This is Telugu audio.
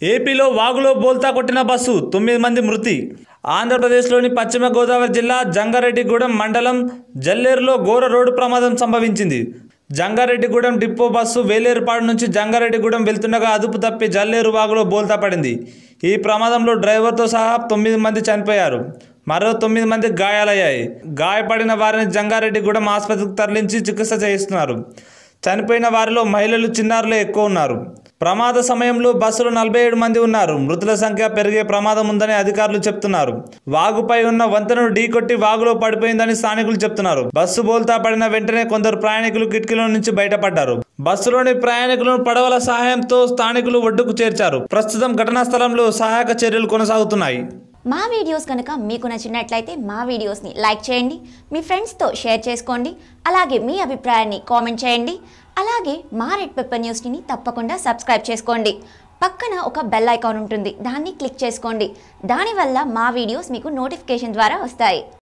ఏపీలో వాగులో బోల్తా కొట్టిన బస్సు తొమ్మిది మంది మృతి ఆంధ్రప్రదేశ్లోని పశ్చిమ గోదావరి జిల్లా జంగారెడ్డిగూడెం మండలం జల్లేరులో ఘోర రోడ్డు ప్రమాదం సంభవించింది జంగారెడ్డిగూడెం డిపో బస్సు వేలేరుపాడు నుంచి జంగారెడ్డిగూడెం వెళ్తుండగా అదుపు తప్పి జల్లేరు వాగులో బోల్తా పడింది ఈ ప్రమాదంలో డ్రైవర్తో సహా తొమ్మిది మంది చనిపోయారు మరో తొమ్మిది మంది గాయాలయ్యాయి గాయపడిన వారిని జంగారెడ్డిగూడెం ఆసుపత్రికి తరలించి చికిత్స చేయిస్తున్నారు చనిపోయిన వారిలో మహిళలు చిన్నారులే ఎక్కువ ఉన్నారు ప్రమాద సమయంలో బస్సులో నలభై ఏడు మంది ఉన్నారు మృతుల సంఖ్య పెరిగే ప్రమాదం ఉందని అధికారులు చెప్తున్నారు వాగుపై ఉన్న వంతెనను ఢీకొట్టి వాగులో పడిపోయిందని స్థానికులు చెప్తున్నారు బస్సు బోల్తా పడిన వెంటనే కొందరు ప్రయాణికులు కిటికీల నుంచి బయటపడ్డారు బస్సులోని ప్రయాణికులను పడవల సహాయంతో స్థానికులు ఒడ్డుకు చేర్చారు ప్రస్తుతం ఘటనా స్థలంలో సహాయక చర్యలు కొనసాగుతున్నాయి మా వీడియోస్ కనుక మీకు నచ్చినట్లయితే మా వీడియోస్ని లైక్ చేయండి మీ ఫ్రెండ్స్తో షేర్ చేసుకోండి అలాగే మీ అభిప్రాయాన్ని కామెంట్ చేయండి అలాగే మా రెడ్ పెప్పర్ న్యూస్ని తప్పకుండా సబ్స్క్రైబ్ చేసుకోండి పక్కన ఒక బెల్ ఐకాన్ ఉంటుంది దాన్ని క్లిక్ చేసుకోండి దానివల్ల మా వీడియోస్ మీకు నోటిఫికేషన్ ద్వారా వస్తాయి